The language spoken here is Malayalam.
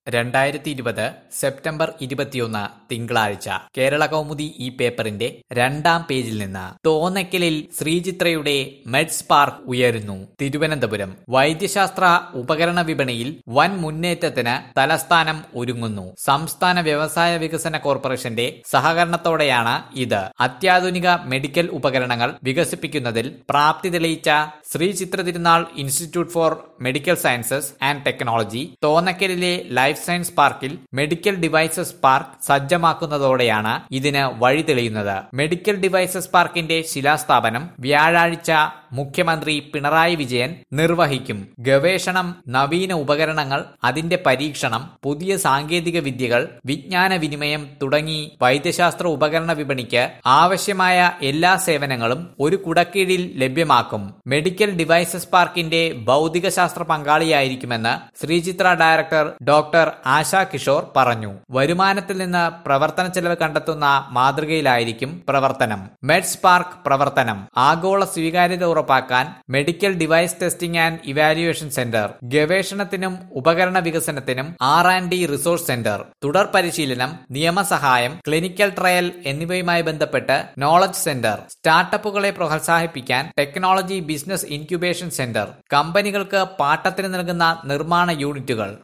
രണ്ടായിരത്തി ഇരുപത് സെപ്റ്റംബർ ഇരുപത്തിയൊന്ന് തിങ്കളാഴ്ച കേരള കൗമുദി ഈ പേപ്പറിന്റെ രണ്ടാം പേജിൽ നിന്ന് തോന്നക്കലിൽ ശ്രീചിത്രയുടെ മെഡ്സ് പാർക്ക് ഉയരുന്നു തിരുവനന്തപുരം വൈദ്യശാസ്ത്ര ഉപകരണ വിപണിയിൽ വൻ മുന്നേറ്റത്തിന് തലസ്ഥാനം ഒരുങ്ങുന്നു സംസ്ഥാന വ്യവസായ വികസന കോർപ്പറേഷന്റെ സഹകരണത്തോടെയാണ് ഇത് അത്യാധുനിക മെഡിക്കൽ ഉപകരണങ്ങൾ വികസിപ്പിക്കുന്നതിൽ പ്രാപ്തി തെളിയിച്ച Sree Chitra Thirunal institute for medical sciences and technology തോന്നക്കലിലെ ലൈഫ് സയൻസ് പാർക്കിൽ മെഡിക്കൽ ഡിവൈസസ് പാർക്ക് സജ്ജമാക്കുന്നതോടെയാണ് ഇതിന് വഴി തെളിയുന്നത് മെഡിക്കൽ ഡിവൈസസ് പാർക്കിന്റെ ശിലാസ്ഥാപനം വ്യാഴാഴ്ച മുഖ്യമന്ത്രി പിണറായി വിജയൻ നിർവഹിക്കും ഗവേഷണം നവീന ഉപകരണങ്ങൾ അതിന്റെ പരീക്ഷണം പുതിയ സാങ്കേതിക വിദ്യകൾ വിജ്ഞാന വിനിമയം തുടങ്ങി വൈദ്യശാസ്ത്ര ഉപകരണ വിപണിക്ക് ആവശ്യമായ എല്ലാ സേവനങ്ങളും ഒരു കുടക്കീഴിൽ ലഭ്യമാക്കും മെഡിക്കൽ ഡിവൈസസ് പാർക്കിന്റെ ഭൗതിക ശാസ്ത്ര പങ്കാളിയായിരിക്കുമെന്ന് ശ്രീചിത്ര ഡയറക്ടർ ഡോക്ടർ ആശ കിഷോർ പറഞ്ഞു വരുമാനത്തിൽ നിന്ന് പ്രവർത്തന ചെലവ് കണ്ടെത്തുന്ന മാതൃകയിലായിരിക്കും പ്രവർത്തനം മെഡ്സ് പാർക്ക് പ്രവർത്തനം ആഗോള സ്വീകാര്യത ഉറപ്പാക്കാൻ medical device testing and evaluation centre ഗവേഷണത്തിനും ഉപകരണ വികസനത്തിനും R and D resource centre തുടർ പരിശീലനം നിയമസഹായം ക്ലിനിക്കൽ ട്രയൽ എന്നിവയുമായി ബന്ധപ്പെട്ട് നോളജ് സെന്റർ സ്റ്റാർട്ടപ്പുകളെ പ്രോത്സാഹിപ്പിക്കാൻ ടെക്നോളജി ബിസിനസ് ഇൻക്യുബേഷൻ സെന്റർ കമ്പനികൾക്ക് പാട്ടത്തിന് നൽകുന്ന നിർമ്മാണ യൂണിറ്റുകൾ